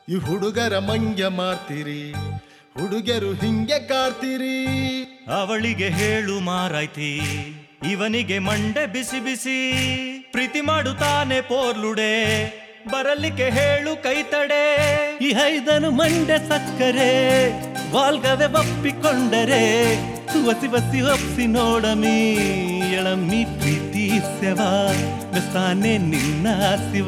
ಈ ಹುಡುಗರ ಮಂಗ್ಯ ಮಾಡ್ತೀರಿ ಹುಡುಗರು ಹಿಂಗೆ ಕಾಡ್ತೀರಿ ಅವಳಿಗೆ ಹೇಳು ಮಾರಾಯ್ತಿ ಇವನಿಗೆ ಮಂಡೆ ಬಿಸಿ ಬಿಸಿ ಪ್ರೀತಿ ಮಾಡುತ್ತಾನೆ ಪೋರ್ಲುಡೆ ಬರಲಿಕ್ಕೆ ಹೇಳು ಕೈತಡೆ ಈ ಹೈದನು ಮಂಡೆ ಸಕ್ಕರೆ ವಾಲ್ಗವೆ ಒಪ್ಪಿಕೊಂಡರೆ ವಸಿ ವಸಿ ಒಪ್ಸಿ ನೋಡಮಿ ಎಳಮ್ಮಿ ಪ್ರೀತಿ ಸೆವ ಬೆಸ್ತಾನೆ ನಿನ್ನ ಶಿವ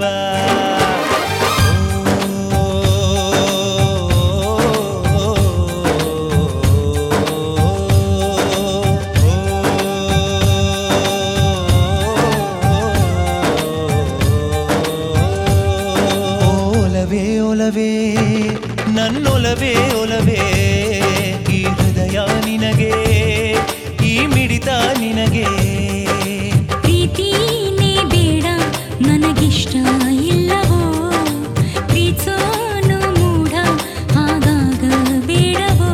ಓಲವೇ ಒಲವೇ ನನ್ನೊಲವೇ ಒಲವೇ ಈ ಹೃದಯ ನಿನಗೆ ಈ ಮಿಡಿತ ನಿನಗೆ ಪ್ರೀತಿನೇ ಬೇಡ ನನಗಿಷ್ಟ ಇಲ್ಲವೋ ಪ್ರೀತ್ಸೋನು ಮೂಢ ಹಾಗಾಗ ಬೇಡವೋ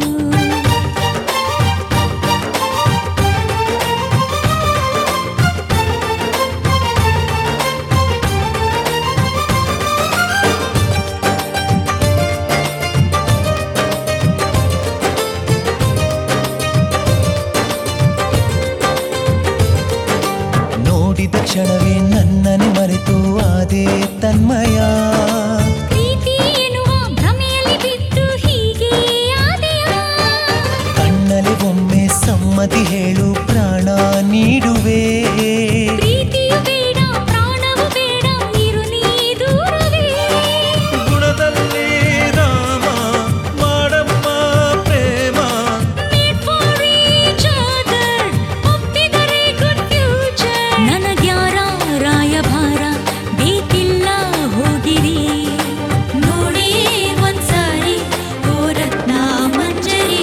ನೋಡಿದ ಕ್ಷಣವೇ ನನ್ನನೆ ಮರೆತು ಆದೆ ತನ್ಮಯ ಪ್ರೀತಿ ಎನ್ನುವ ಭ್ರಮೆಯಲ್ಲಿ ಬಿದ್ದು ಹೀಗೆ ಆದೆಯಾ ಕಣ್ಣಲ್ಲಿ ಒಮ್ಮೆ ಸಮ್ಮತಿ ಹೇಳು ಪ್ರಾಣ ನೀಡುವೆ ಪ್ರೀತಿಯು ಬೇಡ ಪ್ರಾಣವು ಬೇಡ ಇರು ನೀ ದೂರವೇ ಗುಣದಲ್ಲಿ ರಾಮ ಮಾಡಮ್ಮ ಪ್ರೇಮ Made for each other, ಒಪ್ಪಿದರೆ good future. ನನಗ್ಯಾರ ರಾಯಭಾರ ಬೇಕಿಲ್ಲ ಹೋಗಿರಿ ನೋಡಿ ಒಂದ್ಸಾರಿ ಓ ರತ್ನ ಮಂಜರಿ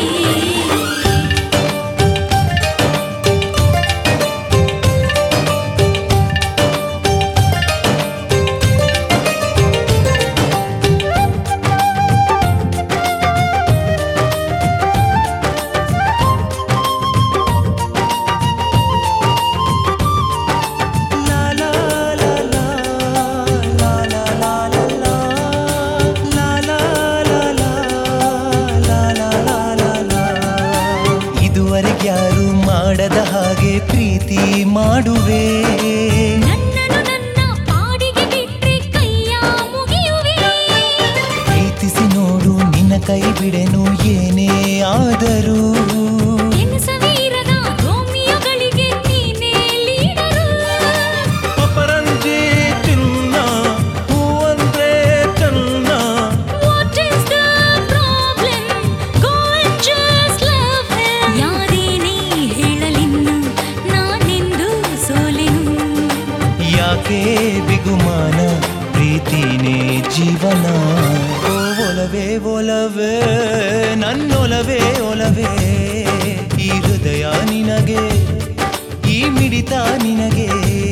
ಲಾ ಲಾ ಲಾ ಲಾ ಲಾ ಲಾ ಲಾ ಲಾ ಲಾ ಲಾ ಲಾ ಲಾ ಲಾ ಲಾ ಲಾ ಲಾ ಲಾ. ಇದುವರೆಗೆ ಯಾರು ಮಾಡದ ಹಾಗೆ ಪ್ರೀತಿ ಮಾಡುವೆ ನನ್ನನ್ನು ನನ್ನ ಪಾಡಿಗೆ ಬಿಟ್ರೆ ಕೈಯ ಮುಗಿಯುವೆ ಪ್ರೀತಿಸಿ ನೋಡು ನಿನ್ನ ಕೈ ಬಿಡೆನು ಏನೇ ಆದರೂ ಎನಿಸವೀರದ ರೋಮಿಯೋಗಳಿಗೆ ನೀನೇ ಲೀಡರು ಅಪರಂಜಿ ಚಿನ್ನ ಹೂವಂದ್ರೆ ಚನ್ನ What is the problem? Go and just love him. ಯಾರೇನೇ ಹೇಳಲಿನ್ನು ನಾನೆಂದು ಸೋಲೆನು ಯಾಕೆ ಬಿಗುಮಾನ ಪ್ರೀತಿನೇ ಜೀವನ ಓ ಒಲವೇ ಒಲವೇ ನನ್ನೊಲವೇ ಒಲವೇ ಈ ಹೃದಯ ನಿನಗೆ ಈ ಮಿಡಿತ ನಿನಗೆ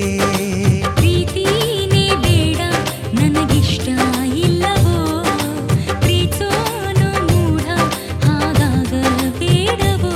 ಪ್ರೀತಿನೇ ಬೇಡ ನನಗಿಷ್ಟ ಇಲ್ಲವೋ ಪ್ರೀತೋನು ಮೂಢ ಹಾಗಾಗ ಬೇಡವೋ